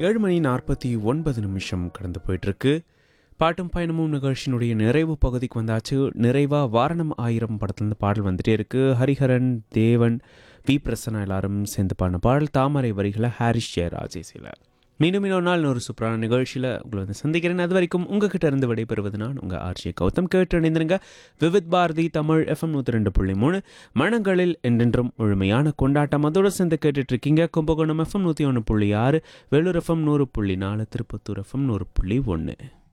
ஏழு மணி நாற்பத்தி ஒன்பது நிமிஷம் கடந்து போயிட்டுருக்கு பாட்டும் பயணமும் நிகழ்ச்சியினுடைய நிறைவு பகுதிக்கு வந்தாச்சு நிறைவா வாரணம் ஆயிரம் படத்துலேருந்து பாடல் வந்துட்டே இருக்கு ஹரிஹரன் தேவன் வி பிரசன்னா எல்லாரும் சேர்ந்து பாடின பாடல் தாமரை வரிகளை ஹாரிஸ் ஜெயராஜ் இசையில் மீண்டும் இன்னொரு நாள் ஒரு சூப்பரான நிகழ்ச்சியில் உங்களை வந்து சந்திக்கிறேன் அது வரைக்கும் உங்ககிட்ட இருந்து விடைபெறுவது நான் உங்கள் ஆர்ஜி கௌதம் கேட்டு இணைந்திருங்க விவித் பாரதி தமிழ் எஃப்எம் நூற்றி ரெண்டு புள்ளி மூணு மனங்களில் என்றென்றும் முழுமையான கொண்டாட்டம் அதோடு சேர்ந்து கேட்டுட்டு இருக்கீங்க கும்பகோணம் எஃப்எம் நூற்றி ஒன்று புள்ளி ஆறு வேலூர் எஃப்எம் நூறு புள்ளி நாலு திருப்பத்தூர் எஃப்எம் நூறு புள்ளி ஒன்று